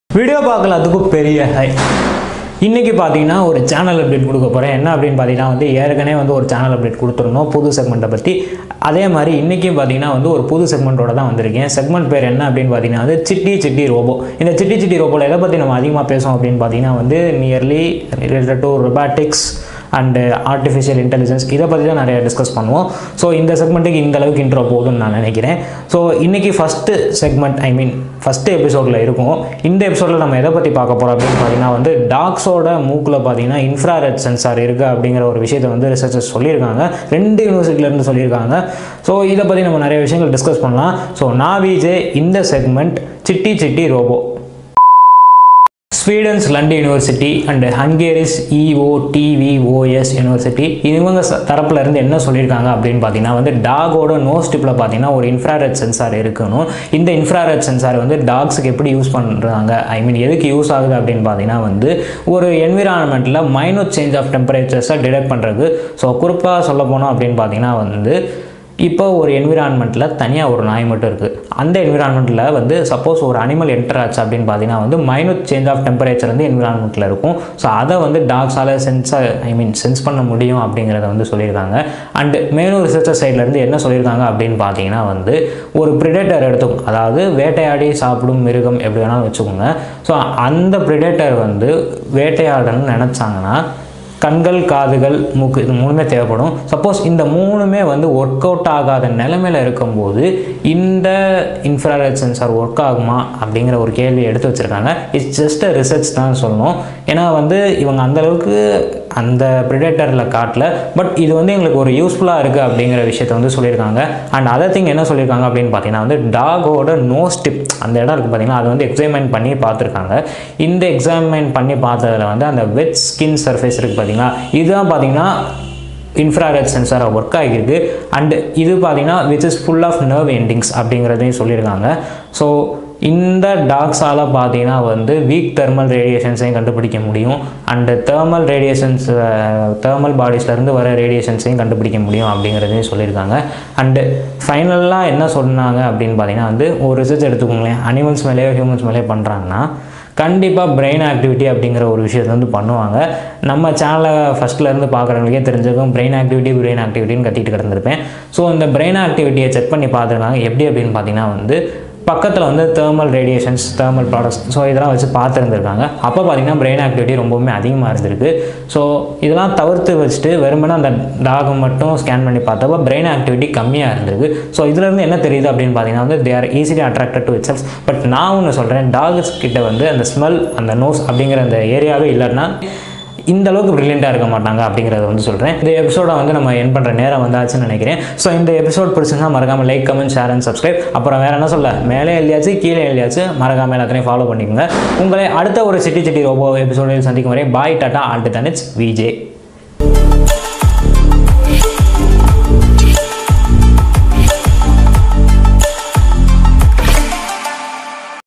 video பார்க்கலாத்துக்கும் பெரிய high இன்றைக்கி பார்த்தீங்கன்னா ஒரு சேனல் அப்டேட் கொடுக்க போகிறேன் என்ன அப்படின்னு பார்த்தீங்கன்னா வந்து ஏற்கனவே வந்து ஒரு சேனல் அப்டேட் கொடுத்துருந்தோம் புது செக்மெண்ட்டை பற்றி அதே மாதிரி இன்றைக்கும் பார்த்தீங்கன்னா வந்து ஒரு புது செக்மெண்ட்டோட தான் வந்திருக்கேன் செக்மெண்ட் பேர் என்ன அப்படின்னு பார்த்தீங்கன்னா வந்து சிட்டி சிட்டி ரோபோ இந்த சிட்டி சிட்டி ரோபோவில் எதை பற்றி நம்ம அதிகமாக பேசுவோம் அப்படின்னு பார்த்தீங்கன்னா வந்து nearly related to robotics and artificial intelligence இதை பற்றி தான் நிறைய டிஸ்கஸ் பண்ணுவோம் ஸோ இந்த செக்மெண்ட்டுக்கு இந்த அளவுக்கு இன்ட்ரோ போதும்னு நான் நினைக்கிறேன் ஸோ இன்றைக்கி first segment I mean first எபிசோடில் இருக்கும் இந்த எபிசோடில் நம்ம எதை பற்றி பார்க்க போகிறோம் அப்படின்னு பார்த்தீங்கன்னா வந்து டாக்ஸோட மூக்கில் பார்த்தீங்கன்னா இன்ஃப்ராரெட் சென்சார் இருக்குது அப்படிங்கிற ஒரு விஷயத்தை வந்து ரிசர்ச்சர்ஸ் சொல்லியிருக்காங்க ரெண்டு யூனிவர்சிட்டிலேருந்து சொல்லியிருக்காங்க ஸோ இதை பற்றி நம்ம நிறைய விஷயங்கள் டிஸ்கஸ் பண்ணலாம் ஸோ நான் விஜே இந்த segment Chitti Chitti robo Sweden's London university and Hungary's இஓடிவிஓஎஸ் யூனிவர்சிட்டி இவங்க ச- தரப்புல இருந்து என்ன சொல்லியிருக்காங்க அப்படின்னு பார்த்தீங்கன்னா வந்து டாகோட நோஸ் டிப்பில் பார்த்தீங்கன்னா ஒரு இன்ஃப்ராரெட் சென்சார் இருக்கணும் இந்த இன்ஃப்ராரெட் சென்சார் வந்து டாக்ஸுக்கு எப்படி யூஸ் பண்ணுறாங்க ஐ மீன் எதுக்கு யூஸ் ஆகுது அப்படின்னு பார்த்தீங்கன்னா வந்து ஒரு என்விரான்மெண்ட்டில் மைனூட் சேஞ்ச் ஆஃப் டெம்பரேச்சர்ஸை டிடெக்ட் பண்ணுறது ஸோ குறிப்பாக சொல்ல போனோம் அப்படின்னு பார்த்தீங்கன்னா வந்து இப்போ ஒரு என்விரான்மெண்ட்டில் தனியாக ஒரு நாய் மட்டும் இருக்குது அந்த என்விரான்மெண்ட்டில் வந்து சப்போஸ் ஒரு அனிமல் என்டர் ஆச்சு அப்படின்னு பார்த்தீங்கன்னா வந்து மைனூட் சேஞ்ச் ஆஃப் டெம்பரேச்சர் வந்து என்விரான்மெண்ட்டில் இருக்கும் ஸோ அதை வந்து டாக்ஸால் சென்ஸாக ஐ மீன் சென்ஸ் பண்ண முடியும் அப்படிங்கிறத வந்து சொல்லியிருக்காங்க அண்ட் மேலும் ரிசர்ச்சர் சைட்லேருந்து என்ன சொல்லியிருக்காங்க அப்படின்னு பார்த்தீங்கன்னா வந்து ஒரு ப்ரிடேட்டர் எடுத்துக்கும் அதாவது வேட்டையாடி சாப்பிடும் மிருகம் எப்படி வேணாலும் வச்சுக்கோங்க ஸோ அந்த ப்ரிடேட்டர் வந்து வேட்டையாடணும்னு நினச்சாங்கன்னா கண்கள் காதுகள் மூக்கு இது மூணுமே தேவைப்படும் சப்போஸ் இந்த மூணுமே வந்து ஒர்க் அவுட் ஆகாத நிலைமையில் இருக்கும்போது இந்த இன்ஃப்ராரெட் சென்சார் ஒர்க் ஆகுமா அப்படிங்கிற ஒரு கேள்வி எடுத்து வச்சுருக்காங்க இட்ஸ் ஜஸ்ட் அ ரிசர்ச் தான் சொல்லணும் ஏன்னா வந்து இவங்க அந்த அளவுக்கு அந்த ப்ரிடேட்டரில் காட்டல பட் இது வந்து எங்களுக்கு ஒரு யூஸ்ஃபுல்லாக இருக்குது அப்படிங்கிற விஷயத்தை வந்து சொல்லியிருக்காங்க அண்ட் அதர் திங் என்ன சொல்லியிருக்காங்க அப்படின்னு பார்த்தீங்கன்னா வந்து டாகோட நோஸ் டிப் அந்த இடம் இருக்குது பார்த்தீங்கன்னா அது வந்து எக்ஸாமின் பண்ணி பார்த்துருக்காங்க இந்த எக்ஸாமின் பண்ணி பார்த்ததுல வந்து அந்த வெட் ஸ்கின் சர்ஃபேஸ் இருக்குது பார்த்தீங்களா இதுதான் பார்த்தீங்கன்னா இன்ஃப்ராரெட் சென்சாராக ஒர்க் ஆகியிருக்கு அண்ட் இது பார்த்தீங்கன்னா which is full of nerve endings அப்படிங்கிறதையும் சொல்லியிருக்காங்க ஸோ இந்த டாக்ஸால் பார்த்தீங்கன்னா வந்து வீக் தெர்மல் ரேடியேஷன்ஸையும் கண்டுபிடிக்க முடியும் அண்டு தேர்மல் ரேடியேஷன்ஸ் தேர்மல் பாடிஸ்லேருந்து வர ரேடியேஷன்ஸையும் கண்டுபிடிக்க முடியும் அப்படிங்கிறதையும் சொல்லியிருக்காங்க அண்டு ஃபைனலாக என்ன சொன்னாங்க அப்படின்னு பார்த்தீங்கன்னா வந்து ஒரு ரிசர்ச் எடுத்துக்கோங்களேன் அனிமல்ஸ் மேலேயோ ஹியூமன்ஸ் மேலேயோ பண்ணுறாங்கன்னா கண்டிப்பாக பிரெயின் ஆக்டிவிட்டி அப்படிங்கிற ஒரு விஷயத்தை வந்து பண்ணுவாங்க நம்ம சேனலை ஃபஸ்ட்லேருந்து பார்க்குறவங்களுக்கே தெரிஞ்சிருக்கும் பிரெயின் ஆக்டிவிட்டி பிரெயின் ஆக்டிவிட்டின்னு கத்திட்டு கிடந்திருப்பேன் ஸோ இந்த பிரெயின் ஆக்டிவிட்டியை செக் பண்ணி பார்த்துருக்காங்க எப்படி அப்படின்னு பார்த்தீங்கன்னா வந்து பக்கத்தில் வந்து thermal radiations thermal products so இதெல்லாம் வச்சு பார்த்துருந்துருக்காங்க அப்போ பார்த்தீங்கன்னா பிரெயின் ஆக்டிவிட்டி ரொம்பவுமே அதிகமாக இருந்திருக்கு ஸோ இதெல்லாம் தவிர்த்து வச்சுட்டு வெறுமனே அந்த டாகை மட்டும் ஸ்கேன் பண்ணி பார்த்தப்போ பிரெயின் ஆக்டிவிட்டி கம்மியாக இருந்திருக்கு ஸோ இதுலேருந்து என்ன தெரியுது அப்படின்னு பார்த்தீங்கன்னா வந்து they are easily attracted to its but நான் ஒன்று சொல்கிறேன் டாக்ஸ் கிட்ட வந்து அந்த ஸ்மெல் அந்த நோஸ் அப்படிங்கிற அந்த ஏரியாவே இல்லைன்னா இந்த அளவுக்கு ப்ரில்லியண்ட்டாக இருக்க மாட்டாங்க அப்படிங்கிறத வந்து சொல்கிறேன் இந்த எபிசோட வந்து நம்ம என் பண்ணுற நேரம் வந்தாச்சுன்னு நினைக்கிறேன் ஸோ இந்த எபிசோட் பிடிச்சிருந்தா மறக்காமல் like comment share and subscribe அப்புறம் வேறு என்ன சொல்ல மேலே எழுதியாச்சு கீழே எழுதியாச்சு மறக்காமல் எல்லாத்தையும் ஃபாலோ பண்ணிக்கோங்க உங்களை அடுத்த ஒரு சிட்டி சிட்டி ரோபோ எபிசோடில் சந்திக்கும் வரை பாய் டாட்டா ஆல்ட்டு தனிச் விஜே